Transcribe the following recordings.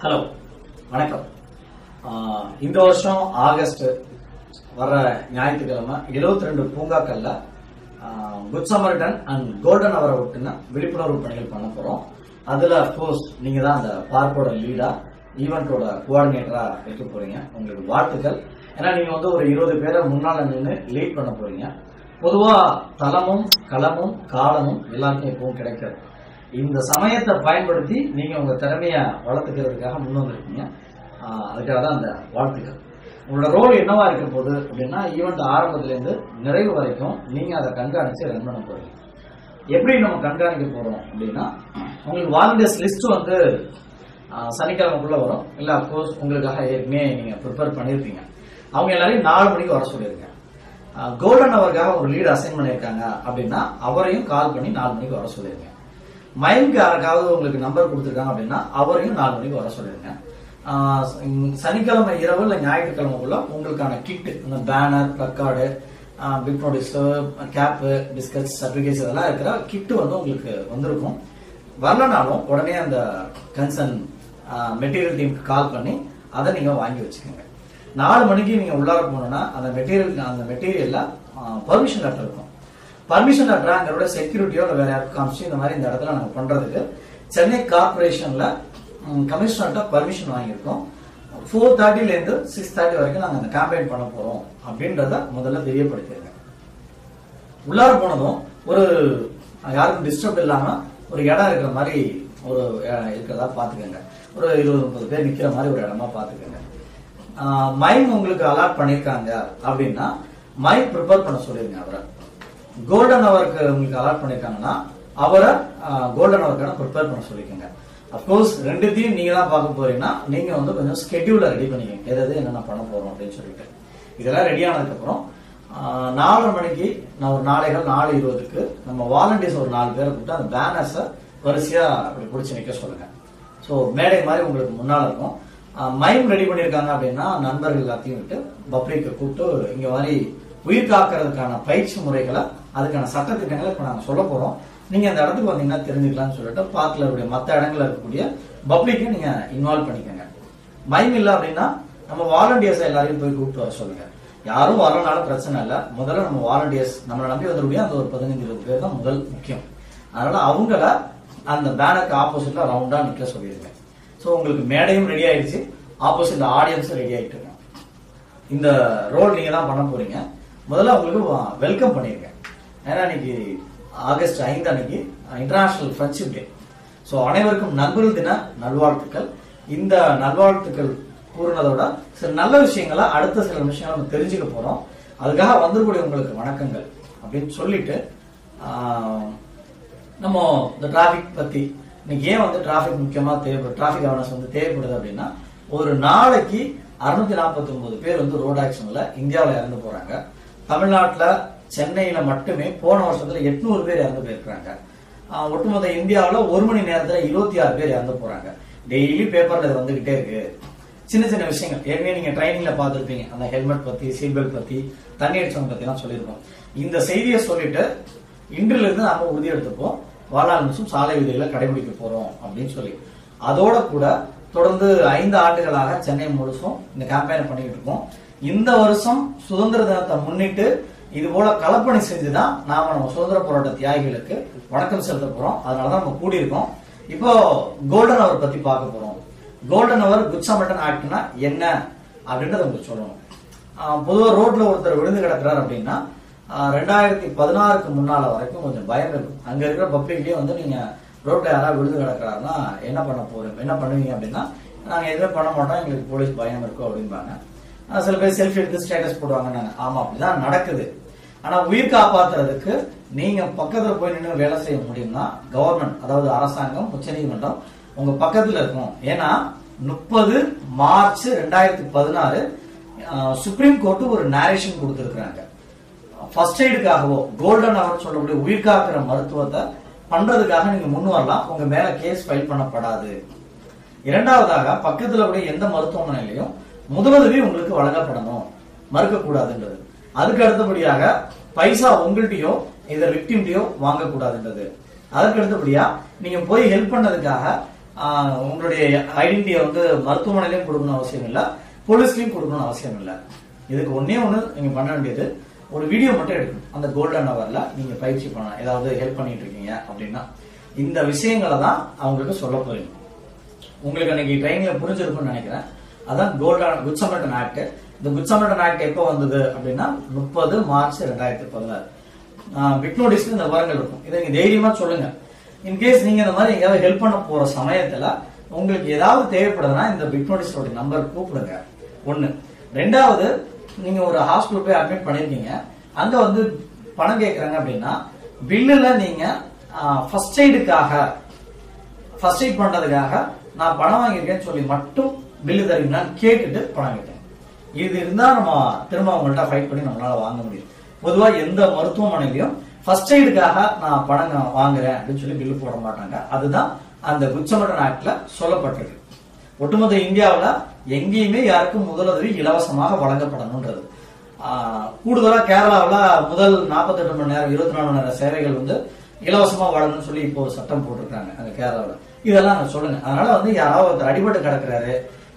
hello வணக்கம் ஆஹ் இந்த வருஷம் ஆகஸ்ட் வர்ற ஞாயிற்றுக்கிழமை 72 ரெண்டு பூங்காக்கள்ல குட் சமர்டன் அண்ட் கோல்டன் அவரை விட்டுன விழிப்புணர்வு பணிகள் பண்ண போறோம் அதுல அப்கோர்ஸ் நீங்க தான் அந்த பார்க்கோட லீடா ஈவெண்டோட கோஆர்டினேட்டரா இருக்க போறீங்க உங்களுக்கு வாழ்த்துக்கள் ஏன்னா நீங்க வந்து ஒரு இருபது பேரை முன்னால நின்று லீட் பண்ண போறீங்க பொதுவா தளமும் களமும் காலமும் எல்லாருக்கும் எப்பவும் கிடைக்காது இந்த சமயத்தை பயன்படுத்தி நீங்க உங்க திறமைய வளர்த்துக்கிறதுக்காக முன் வந்திருக்கீங்க ஆஹ் அதுக்காக தான் அந்த வாழ்த்துக்கள் உங்களோட ரோல் என்னவா இருக்க போகுது அப்படின்னா ஈவெண்ட் ஆரம்பத்துல இருந்து நிறைவு வரைக்கும் நீங்க அதை கண்காணிச்சு ரன் பண்ண போறீங்க எப்படி நம்ம கண்காணிக்க போறோம் அப்படின்னா உங்களுக்கு வாலண்டியர்ஸ் லிஸ்ட் வந்து ஆஹ் சனிக்கிழமைக்குள்ள வரும் இல்ல அப்கோர்ஸ் உங்களுக்காக ஏற்கனவே நீங்க ப்ரிப்பேர் பண்ணியிருப்பீங்க அவங்க எல்லாரையும் நாலு மணிக்கு வர சொல்லிருங்க கோல்டன் அவருக்காக ஒரு லீட் அசைன் பண்ணியிருக்காங்க அப்படின்னா அவரையும் கால் பண்ணி நாலு மணிக்கு வர சொல்லிருங்க மைம்க்கு யாருக்காவது உங்களுக்கு நம்பர் கொடுத்துருக்காங்க அப்படின்னா அவரையும் நாலு மணிக்கு வர சொல்லிருங்க ஆஹ் ச- சனிக்கிழமை இரவு இல்லை ஞாயிற்றுக்கிழமைக்குள்ள உங்களுக்கான கிட் இந்த banner placard big notice cap biscuits certificates இதெல்லாம் இருக்கிற கிட்டு வந்து உங்களுக்கு வந்திருக்கும் வரலனாலும் உடனே அந்த கன்சர்ன் மெட்டீரியல் டீமுக்கு கால் பண்ணி அதை நீங்க வாங்கி வச்சுக்கோங்க நாலு மணிக்கு நீங்க உள்ளார போனோம்னா அந்த மெட்டீரியல் அந்த மெட்டீரியல்ல பர்மிஷன் லெட்டர் இருக்கும் பர்மிஷன் லெட்டர் அங்களோட செக்யூரிட்டியோ இல்லை வேற யாருக்கும் காமிச்சு இந்த மாதிரி இந்த இடத்துல நாங்க பண்றதுக்கு சென்னை கார்பரேஷன்ல கமிஷனர்கிட்ட பர்மிஷன் வாங்கியிருக்கோம் ஃபோர் தேர்ட்டில இருந்து சிக்ஸ் தேர்ட்டி வரைக்கும் நாங்க அந்த கேம்பெயின் பண்ண போறோம் அப்படின்றத முதல்ல தெரியப்படுத்திருங்க உள்ளார போனதும் ஒரு யாருக்கும் டிஸ்டர்ப் இல்லாம ஒரு இடம் இருக்கிற மாதிரி ஒரு அஹ், இருக்கிறதா பாத்துக்கோங்க ஒரு இருபது முப்பது பேர் நிக்கிற மாதிரி ஒரு இடமா பாத்துக்கோங்க மைம் உங்களுக்கு அலாட் பண்ணிருக்காங்க அப்படின்னா மைம் ப்ரிப்பேர் பண்ண சொல்லிருங்க அவரை கோல்டன் அவருக்கு உங்களுக்கு அலாட் பண்ணிருக்காங்கன்னா அவரை கோல்டன் அவருக்கான ப்ரிப்பேர் பண்ண சொல்லிக்கோங்க அப்கோர்ஸ் ரெண்டுத்தையும் நீங்க தான் பார்க்க போறீங்கன்னா நீங்க வந்து கொஞ்சம் ஸ்கெடியூல ரெடி பண்ணிக்கங்க எது எது என்னென்ன பண்ண போறோம் அப்படின்னு சொல்லிட்டு இதெல்லாம் ரெடி ஆனதுக்கு அப்புறம் ஆஹ், நாலரை மணிக்கு நான் ஒரு நாளைகள் நாலு இருபதுக்கு நம்ம வாலண்டியர்ஸ் ஒரு நாலு பேரை கூப்பிட்டு அந்த பேனர்ஸை வரிசையா அப்படி பிடிச்சி நிக்க சொல்லுங்க ஸோ மேடை மாதிரி உங்களுக்கு முன்னால இருக்கும் மைம் ரெடி பண்ணியிருக்காங்க அப்படின்னா நண்பர்கள் எல்லாத்தையும் விட்டு பப்ளிக்கை கூப்பிட்டு இங்க மாதிரி உயிர் காக்கிறதுக்கான பயிற்சி முறைகளை அதுக்கான சட்டத்திட்டங்களை இப்போ நாங்கள் சொல்ல போறோம் நீங்க அந்த இடத்துக்கு வந்தீங்கன்னா தெரிஞ்சுக்கலாம்னு சொல்லிட்டு பார்க்ல இருக்கக்கூடிய மற்ற இடங்கள்ல இருக்கக்கூடிய பப்ளிக்கை நீங்க இன்வால்வ் பண்ணிக்கோங்க மைம் இல்லை அப்படின்னா நம்ம வாலண்டியர்ஸ் எல்லாரையும் போய் கூப்பிட்டு வர சொல்லுங்க யாரும் வரனால பிரச்சனை இல்லை முதல்ல நம்ம வாலண்டியர்ஸ் நம்மளை நம்பி வந்துக்கூடிய அந்த ஒரு பதினஞ்சு இருபது பேர் தான் முதல் முக்கியம் அதனால அவங்கள அந்த பேனருக்கு ஆப்போசிட்ல ரவுண்டா நிக்க சொல்லிடுங்க ஸோ உங்களுக்கு மேடையும் ரெடி ஆயிடுச்சு ஆப்போசிட்ல ஆடியன்ஸும் ரெடி ஆயிட்டுருங்க இந்த ரோல் நீங்க தான் பண்ண போறீங்க முதல்ல உங்களுக்கு வெல்கம் பண்ணிருங்க ஏன்னா இன்னைக்கு ஆகஸ்ட் ஐந்து அன்னைக்கு இன்டர்நேஷனல் ஃப்ரெண்ட்ஷிப் டே ஸோ அனைவருக்கும் நண்பர்கள் தின நல்வாழ்த்துக்கள் இந்த நல்வாழ்த்துக்கள் கூறினதோட சில நல்ல விஷயங்களை அடுத்த சில விஷயங்களை நம்ம தெரிஞ்சுக்க போறோம் அதுக்காக வந்திருக்கூடிய உங்களுக்கு வணக்கங்கள் அப்படின்னு சொல்லிட்டு ஆஹ், நம்ம இந்த டிராஃபிக் பத்தி இன்னைக்கு ஏன் வந்து டிராஃபிக் முக்கியமா தேவைப்படுது டிராஃபிக் அவேர்னஸ் வந்து தேவைப்படுது அப்படின்னா ஒரு நாளைக்கு அறுநூத்தி நாற்பத்தி ஒன்பது பேர் வந்து ரோட் ஆக்சிடென்ட்ல இந்தியாவில் இறந்து போறாங்க தமிழ்நாட்டுல சென்னையில மட்டுமே போன வருஷத்துல எட்நூறு பேர் இறந்து போயிருக்காங்க ஆஹ் ஒட்டுமொத்த இந்தியாவுல ஒரு மணி நேரத்துல இருபத்தி ஆறு பேர் இறந்து போறாங்க டெய்லி பேப்பர்ல இது வந்துகிட்டே இருக்கு சின்ன சின்ன விஷயங்கள் ஏற்கனவே நீங்க ட்ரைனிங்ல பார்த்திருப்பீங்க அந்த ஹெல்மெட் பத்தி சீட் பெல்ட் பத்தி தண்ணி அடிச்சவங்க பத்தி எல்லாம் சொல்லியிருக்கோம் இந்த செய்தியை சொல்லிட்டு இன்றிலிருந்து இருந்து நாம உறுதி எடுத்துப்போம் வாழ்நாள் நிமிஷம் சாலை விதிகளை கடைபிடிக்க போறோம் அப்படின்னு சொல்லி அதோட கூட தொடர்ந்து ஐந்து ஆண்டுகளாக சென்னை முழுசும் இந்த கேம்பெயின் பண்ணிட்டு இருக்கோம் இந்த வருஷம் சுதந்திர தினத்தை முன்னிட்டு இது போல களப்பணி செஞ்சுதான் நாம நம்ம சுதந்திர போராட்ட தியாகிகளுக்கு வணக்கம் செலுத்த போறோம் அதனாலதான் நம்ம கூடியிருக்கோம் இப்போ கோல்டன் அவர் பத்தி பார்க்க போறோம் கோல்டன் அவர் குட் சமட்டன் ஆக்ட்னா என்ன அப்படின்றத உங்களுக்கு சொல்லணும் ஆஹ் பொதுவா ரோட்ல ஒருத்தர் விழுந்து கிடக்குறாரு அப்படின்னா ஆஹ் ரெண்டாயிரத்தி பதினாறுக்கு முன்னால வரைக்கும் கொஞ்சம் பயம் இருக்கும் அங்க இருக்கிற பப்ளிக்லயே வந்து நீங்க ரோட்ல யாராவது விழுந்து கிடக்குறாருன்னா என்ன பண்ண போறோம் என்ன பண்ணுவீங்க அப்படின்னா நாங்க எதுவுமே பண்ண மாட்டோம் எங்களுக்கு போலீஸ் பயம் இருக்கும் அப்படிம்பாங்க ஆஹ் சில பேர் செல்ஃபி எடுத்து ஸ்டேட்டஸ் போடுவாங்க நாங்க ஆமா அப்படிதான் நடக்குது ஆனா உயிர் காப்பாத்துறதுக்கு நீங்க பக்கத்துல போய் நின்று வேலை செய்ய முடியும்னா கவர்மெண்ட் அதாவது அரசாங்கம் உச்சநீதிமன்றம் உங்க பக்கத்துல இருக்கும் ஏன்னா முப்பது மார்ச் ரெண்டாயிரத்தி பதினாறு சுப்ரீம் கோர்ட் ஒரு நேரேஷன் கொடுத்திருக்கிறாங்க ஃபர்ஸ்ட் எய்டுக்காகவோ கோல்டன் அவர் சொல்லக்கூடிய உயிர் காக்கிற மருத்துவத்தை பண்றதுக்காக நீங்க முன் வரலாம் உங்க மேல கேஸ் ஃபைல் பண்ணப்படாது இரண்டாவதாக பக்கத்துல கூட எந்த மருத்துவமனையிலையும் முதலுதவி உங்களுக்கு வழங்கப்படணும் மறுக்க கூடாதுன்றது அதுக்கு அடுத்தபடியாக பைசா உங்கள்கிட்டயோ இதை விக்டிம்டையோ வாங்கக்கூடாதுன்றது அதுக்கு அடுத்தபடியா நீங்க போய் ஹெல்ப் பண்ணதுக்காக ஆஹ், உங்களுடைய ஐடென்டிட்டியை வந்து மருத்துவமனையிலையும் கொடுக்கணும் அவசியம் இல்லை போலீஸ்லயும் கொடுக்கணும் அவசியம் இல்லை இதுக்கு ஒண்ணே ஒண்ணு நீங்க பண்ண வேண்டியது ஒரு வீடியோ மட்டும் எடுக்கணும் அந்த கோல்டன் ஹவர்ல நீங்க பயிற்சி பண்ணலாம் ஏதாவது ஹெல்ப் பண்ணிட்டு இருக்கீங்க அப்படின்னா இந்த விஷயங்களை தான் அவங்களுக்கு சொல்ல போறீங்க உங்களுக்கு அன்னைக்கு ட்ரெயின்ல புரிஞ்சிருக்கும்னு நினைக்கிறேன் அதான் கோல்டன் குட் சமர்டன் ஆக்ட் இந்த குட் சமர்டன் ஆக்ட் எப்போ வந்தது அப்படின்னா முப்பது மார்ச் ரெண்டாயிரத்தி பதினாறு பிட் நோட்டீஸ்ல இந்த விவரங்கள் இருக்கும் இதை நீங்க தைரியமா சொல்லுங்க இன்கேஸ் நீங்க இந்த மாதிரி எங்கேயாவது ஹெல்ப் பண்ண போற சமயத்துல உங்களுக்கு ஏதாவது தேவைப்படுதுன்னா இந்த பிட் நோட்டீஸோட நம்பர் கூப்பிடுங்க ஒண்ணு ரெண்டாவது நீங்க ஒரு ஹாஸ்பிட்டல் போய் அட்மிட் பண்ணிருக்கீங்க அங்க வந்து பணம் கேட்கறாங்க அப்படின்னா பில்லுல நீங்க ஃபர்ஸ்ட் எய்டுக்காக ஃபர்ஸ்ட் எய்ட் பண்றதுக்காக நான் பணம் வாங்கியிருக்கேன்னு சொல்லி மட்டும் பில்லு தருவீங்களான்னு கேட்டுட்டு பணம் கேட்டேன் இது இருந்தா நம்ம திரும்ப அவங்கள்ட்ட ஃபைட் பண்ணி நம்மளால வாங்க முடியும் பொதுவா எந்த மருத்துவமனையிலையும் ஃபர்ஸ்ட் எய்டுக்காக நான் பணம் நான் வாங்குறேன் அப்படின்னு சொல்லி பில்லு போட மாட்டாங்க அதுதான் அந்த குச்சமட்டன் ஆக்ட்ல சொல்லப்பட்டிருக்கு ஒட்டுமொத்த இந்தியாவுல எங்கேயுமே யாருக்கும் முதலுதவி இலவசமாக வழங்கப்படணும்ன்றது ஆஹ், கூடுதலா கேரளாவுல முதல் 48 மணி நேரம் இருபத்தி நாலு மணி நேரம் சேவைகள் வந்து இலவசமா வழங்கணும்னு சொல்லி இப்போ ஒரு சட்டம் போட்டிருக்காங்க அங்க கேரளாவுல இதெல்லாம் அங்க சொல்லுங்க அதனால வந்து யாராவது ஒருத்தர் அடிபட்டு கிடக்குறாரு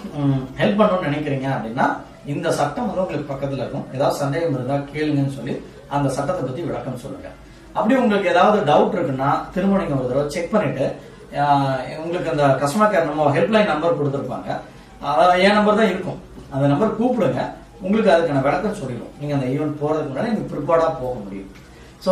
ஹெல்ப் பண்ணணும்னு நினைக்கிறீங்க அப்படின்னா இந்த சட்டம் வந்து உங்களுக்கு பக்கத்துல இருக்கும் ஏதாவது சந்தேகம் இருந்தா கேளுங்கன்னு சொல்லி அந்த சட்டத்தை பத்தி விளக்கம் சொல்லுங்க அப்படி உங்களுக்கு ஏதாவது டவுட் இருக்குன்னா திரும்ப நீங்க ஒரு தடவை செக் பண்ணிட்டு ஆஹ், உங்களுக்கு அந்த கஸ்டமர் கேர் நம்ம ஹெல்ப்லைன் நம்பர் கொடுத்துருப்பாங்க அதாவது என் நம்பர் தான் இருக்கும் அந்த நம்பர் கூப்பிடுங்க உங்களுக்கு அதுக்கான விளக்கம் சொல்லிடும் நீங்க அந்த ஈவெண்ட் போறதுக்கு முன்னாடி நீங்க ப்ரிப்பேர்டா போக முடியும் ஸோ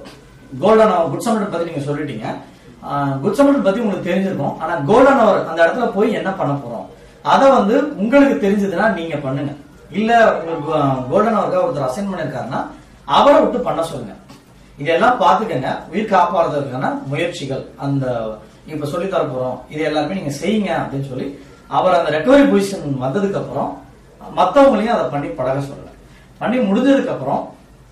கோல்டன் குட் சம்மர் பத்தி நீங்க சொல்லிட்டீங்க குட் சம்மர் பத்தி உங்களுக்கு தெரிஞ்சிருக்கும் ஆனா கோல்டன் அவர் அந்த இடத்துல போய் என்ன பண்ண போறோம் அதை வந்து உங்களுக்கு தெரிஞ்சதுன்னா நீங்க பண்ணுங்க இல்ல உங்களுக்கு கோல்டன் அவருக்காக ஒருத்தர் அசைன் பண்ணிருக்காருன்னா அவரை விட்டு பண்ண சொல்லுங்க இதெல்லாம் பாத்துக்கங்க உயிர் காப்பாடுறதுக்கான முயற்சிகள் அந்த இப்ப சொல்லி தர போறோம் இது எல்லாமே நீங்க செய்யுங்க அப்படின்னு சொல்லி அவர் அந்த ரெக்கவரி பொசிஷன் வந்ததுக்கு அப்புறம் மத்தவங்களையும் அதை பண்ணி பழக சொல்லுங்க பண்ணி முடிஞ்சதுக்கு அப்புறம்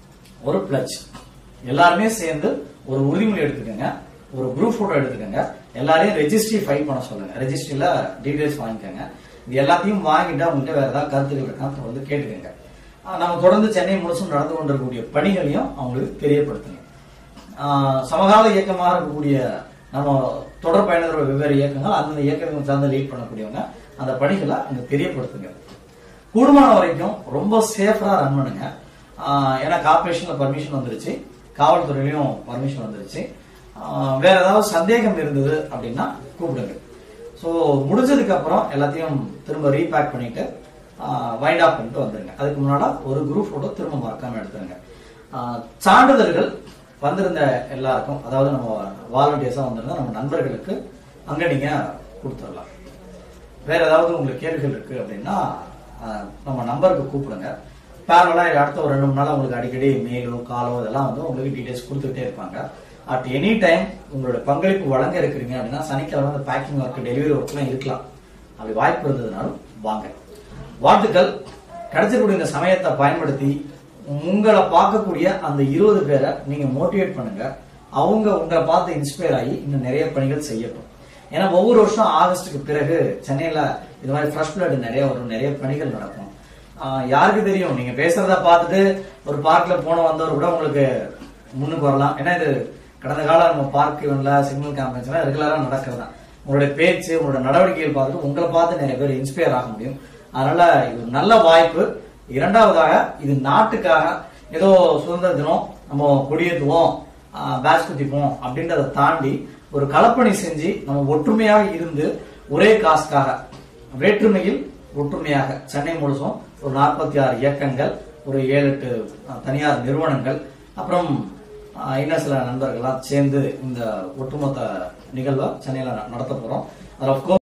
ஒரு பிளட்ஜ் எல்லாருமே சேர்ந்து ஒரு உறுதிமொழி எடுத்துக்கோங்க ஒரு குரூப் போட்டோ எடுத்துக்கோங்க எல்லாரையும் ரெஜிஸ்ட்ரி ஃபைல் பண்ண சொல்லுங்க ரெஜிஸ்ட்ரியில டீடைல்ஸ் வாங்கிக்கோங்க இது எல்லாத்தையும் வாங்கிட்டு அவங்கள்ட்ட வேற ஏதாவது கருத்துக்கள் இருக்கா தொடர்ந்து கேட்டுக்கோங்க ஆஹ் நம்ம தொடர்ந்து சென்னை முழுசும் நடந்து கொண்டிருக்கக்கூடிய பணிகளையும் அவங்களுக்கு தெரியப்படுத்துங்க ஆஹ் சமகால இயக்கமாக இருக்கக்கூடிய நம்ம தொடர் பயணத்தோட வெவ்வேறு இயக்கங்கள் அந்தந்த இயக்கங்கள் சார்ந்து லீட் பண்ணக்கூடியவங்க அந்த பணிகளை அங்க தெரியப்படுத்துங்க கூடுமான வரைக்கும் ரொம்ப சேஃபரா ரன் பண்ணுங்க ஆஹ் ஏன்னா கார்பரேஷன்ல பர்மிஷன் வந்துருச்சு காவல்துறையிலையும் பர்மிஷன் வந்துருச்சு ஆஹ் வேற ஏதாவது சந்தேகம் இருந்தது அப்படின்னா கூப்பிடுங்க ஸோ முடிஞ்சதுக்கு அப்புறம் எல்லாத்தையும் திரும்ப ரீபேக் பண்ணிட்டு வைண்ட் ஆஃப் பண்ணிட்டு வந்துருங்க அதுக்கு முன்னாடி ஒரு குரூப் போட்டோ திரும்ப மறக்காம எடுத்துருங்க ஆஹ் சான்றிதழ்கள் வந்திருந்த எல்லாருக்கும் அதாவது நம்ம வாலண்டியர்ஸா வந்திருந்த நம்ம நண்பர்களுக்கு அங்க நீங்க கொடுத்துடலாம் வேற ஏதாவது உங்களுக்கு கேள்விகள் இருக்கு அப்படின்னா ஆஹ், நம்ம நம்பருக்கு கூப்பிடுங்க பேரலா அடுத்த ஒரு ரெண்டு மூணு நாள் உங்களுக்கு அடிக்கடி மெயிலோ காலோ இதெல்லாம் வந்து உங்களுக்கு டீடைல்ஸ் கொடுத்துட்டே இருப்பாங்க அட் எனி டைம் உங்களோட பங்களிப்பு வழங்க இருக்கிறீங்க அப்படின்னா சனிக்கிழமை அந்த பேக்கிங் ஒர்க் டெலிவரி ஒர்க்லாம் இருக்கலாம் அப்படி வாய்ப்பு இருந்ததுனாலும் வாங்க வாழ்த்துக்கள் கிடைச்சிருக்கூடிய இந்த சமயத்தை பயன்படுத்தி உங்களை பார்க்கக்கூடிய அந்த இருபது பேரை நீங்க மோட்டிவேட் பண்ணுங்க அவங்க உங்களை பார்த்து இன்ஸ்பயர் ஆகி இன்னும் நிறைய பணிகள் செய்யட்டும் ஏன்னா ஒவ்வொரு வருஷம் ஆகஸ்டுக்கு பிறகு சென்னையில இது மாதிரி ஃப்ரெஷ் பிளட் நிறைய வரும் நிறைய பணிகள் நடக்கும் ஆஹ் யாருக்கு தெரியும் நீங்க பேசுறத பார்த்துட்டு ஒரு பார்க்ல போன வந்தவர் கூட உங்களுக்கு முன்னுக்கு வரலாம் ஏன்னா இது கடந்த கால நம்ம பார்க் இவன்ல சிக்னல் கேம்பெயின்ஸ்லாம் ரெகுலரா நடக்கிறது தான் உங்களுடைய பேச்சு உங்களோட நடவடிக்கைகள் பார்த்துட்டு உங்களை பார்த்து நிறைய பேர் இன்ஸ்பயர் ஆக முடியும் அதனால இது ஒரு நல்ல வாய்ப்பு இரண்டாவதாக இது நாட்டுக்காக ஏதோ சுதந்திர தினம் நம்ம கொடியேற்றுவோம் பேட்ச் குத்திப்போம் அப்படின்றத தாண்டி ஒரு களப்பணி செஞ்சு நம்ம ஒற்றுமையாக இருந்து ஒரே காசுக்காக வேற்றுமையில் ஒற்றுமையாக சென்னை முழுசும் ஒரு நாற்பத்தி ஆறு இயக்கங்கள் ஒரு ஏழு எட்டு அஹ், தனியார் நிறுவனங்கள் அப்புறம் அஹ், இன்னும் சில நண்பர்கள்லாம் சேர்ந்து இந்த ஒட்டுமொத்த நிகழ்வை சென்னையில ந- நடத்த போறோம் அதில்